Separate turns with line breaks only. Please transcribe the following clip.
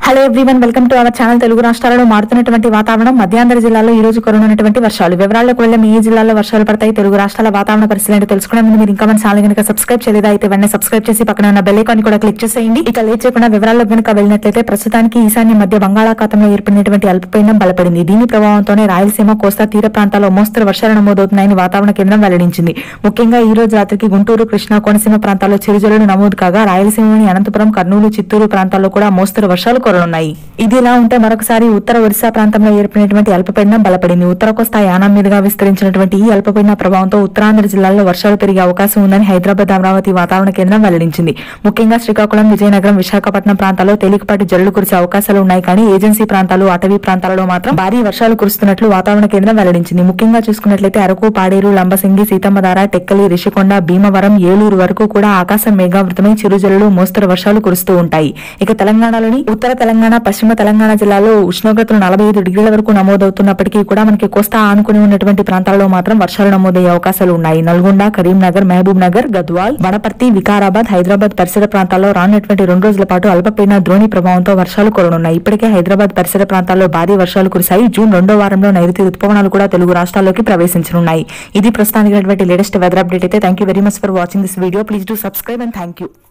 hello everyone welcome to our channel Telugu రాష్ట్రాలలో మారుతున్నటువంటి వాతావరణం మధ్యాంధ్ర జిల్లాలో ఈ రోజు కురనున్నటువంటి వర్షాలు వివరాల్లోకి వెళ్ళే మీ జిల్లాలో వర్షాలు పడతాయి తెలుగు రాష్ట్రాల వాతావరణ పరిస్థితి ఏంటో తెలుసుకునే ముందు మీరు ఇంకా మన ఛానల్ కనుక సబ్స్క్రైబ్ చేయలేదా అయితే వెంటనే సబ్స్క్రైబ్ చేసి పక్కన ఉన్న బెల్ ఐకాన్ కూడా క్లిక్ చేసేయండి ఇక లేట్ చేయకుండా వివరాల్లో కనుక వెళ్ళినట్లయితే ప్రస్తుతానికి ఈశాన్య మధ్య బంగాళాఖాతంలో ఏర్పడినటువంటి అల్పపీడనం బలపడింది దీని ప్రభావంతోనే రాయలసీమ కోస్తా తీర ప్రాంతాల్లో మోస్తరు వర్షాలు నమోదవుతున్నాయని వాతావరణ కేంద్రం వెల్లడించింది ముఖ్యంగా ఈ రోజు రాత్రికి గుంటూరు కృష్ణా కోనసీమ ప్రాంతాల్లో చిరుజల్లులు నమోదు కాగా రాయలసీమలోని అనంతపురం కర్నూలు చిత్తూరు ప్రాంతాల్లో కూడా మోస్తరు వర్షాలు కురనున్నాయి ఇది ఇలా ఉంటే మరొకసారి ఉత్తర ఒరిస్సా ప్రాంతంలో ఏర్పడినటువంటి అల్పపీడనం బలపడింది ఉత్తర కోస్తా యానం మీదుగా విస్తరించినటువంటి ఈ అల్పపీడన ప్రభావంతో ఉత్తరాంధ్ర జిల్లాల్లో వర్షాలు పెరిగే అవకాశం ఉందని హైదరాబాద్ అమరావతి వాతావరణ కేంద్రం వెల్లడించింది ముఖ్యంగా శ్రీకాకుళం విజయనగరం విశాఖపట్నం ప్రాంతాల్లో తేలికపాటి జల్లులు కురిసే అవకాశాలు ఉన్నాయి కానీ ఏజెన్సీ ప్రాంతాలు అటవీ ప్రాంతాలలో మాత్రం భారీ వర్షాలు కురుస్తున్నట్లు వాతావరణ కేంద్రం వెల్లడించింది ముఖ్యంగా చూసుకున్నట్లయితే అరకు పాడేరు లంబసింగి సీతమ్మధార టెక్కలి రిషికొండ భీమవరం ఏలూరు వరకు కూడా ఆకాశం మేఘావృతమై చిరుజల్లులు మోస్తరు వర్షాలు కురుస్తూ ఉంటాయి ఇక తెలంగాణలోని ఉత్తర తెలంగాణ పశ్చిమ తెలంగాణ జిల్లాలో ఉష్ణోగ్రతలు నలభై ఐదు డిగ్రీల వరకు నమోదవుతున్నప్పటికీ కూడా మనకి కోస్తా ఆనుకుని ఉన్నటువంటి ప్రాంతాల్లో మాత్రం వర్షాలు నమోదయ్యే అవకాశాలు ఉన్నాయి నల్గొండ కరీంనగర్ మహబూబ్ నగర్ గద్వాల్ వనపర్తి వికారాబాద్ హైదరాబాద్ పరిసర ప్రాంతాల్లో రానున్నటువంటి రెండు రోజుల పాటు అల్పపీడన ద్రోణి ప్రభావంతో వర్షాలు కురనున్నాయి ఇప్పటికే హైదరాబాద్ పరిసర ప్రాంతాల్లో భారీ వర్షాలు కురిశాయి జూన్ రెండో వారంలో నైరుతి రుతుపవనాలు కూడా తెలుగు రాష్ట్రాల్లోకి ప్రవేశించనున్నాయి ఇది ప్రస్తుతానికి లేటెస్ట్ వెదర్ అప్డేట్ అయితే thank you very much for watching this video please do subscribe and thank you